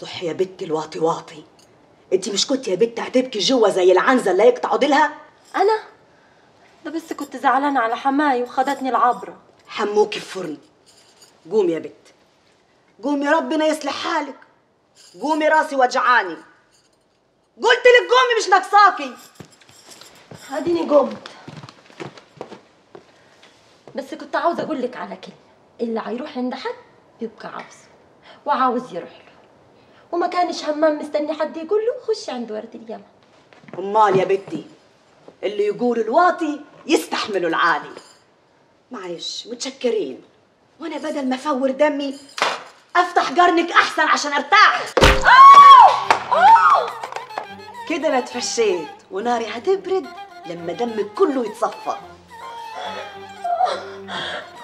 صح يا بنتي الواطي واطي انت مش كنت يا بنت هتبكي جوا زي العنزه اللي يقطعوا ديلها انا ده بس كنت زعلانه على حماي وخدتني العبره حموكي في فرن قومي يا بنت قومي ربنا يصلح حالك قومي راسي وجعاني قلت لك قومي مش ناقصاكي اديني قمت بس كنت عاوزه اقول لك على كلمه اللي هيروح عند حد بيبقى عاوزه وعاوز يروح له وما كانش همام مستني حد يقول له خش عند ورد اليمن امال يا بنتي اللي يقول الواطي يستحملوا العالي معلش متشكرين وانا بدل ما افور دمي افتح قرنك احسن عشان ارتاح كده انا اتفشيت وناري هتبرد لما دمك كله يتصفى